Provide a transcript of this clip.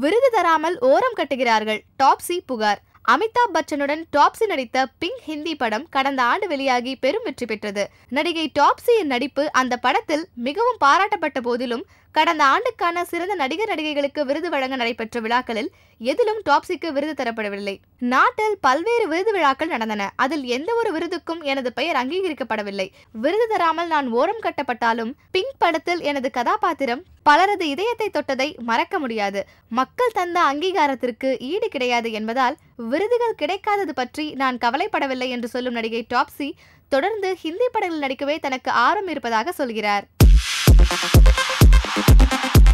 விருது தராமல் ஓரம் கட்டுகிறார்கள் டாப்ஸி புகார் அமிதாப் பச்சனுடன் டாப்ஸி நடித்த பிங்க் ஹிந்தி படம் கடந்த ஆண்டு வெளியாகி பெரும் வெற்றி பெற்றது நடிகை டாப்ஸியின் நடிப்பு அந்த படத்தில் மிகவும் பாராட்டப்பட்ட போதிலும் கடந்த ஆண்டுக்கான சிறந்த நடிகர் நடிகைகளுக்கு விருது வழங்க நடைபெற்ற விழாக்களில் எதிலும் டாப்ஸிக்கு விருது தரப்படவில்லை நாட்டில் பல்வேறு விருது விழாக்கள் நடந்தன அதில் எந்த ஒரு விருதுக்கும் எனது பெயர் அங்கீகரிக்கப்படவில்லை விருது தராமல் நான் ஓரம் கட்டப்பட்டாலும் பிங்க் படத்தில் எனது கதாபாத்திரம் பலரது இதயத்தை தொட்டதை மறக்க முடியாது மக்கள் தந்த அங்கீகாரத்திற்கு ஈடு கிடையாது என்பதால் விருதுகள் கிடைக்காதது பற்றி நான் கவலைப்படவில்லை என்று சொல்லும் நடிகை டாப்ஸி தொடர்ந்து ஹிந்தி படங்களில் நடிக்கவே தனக்கு ஆர்வம் இருப்பதாக சொல்கிறார்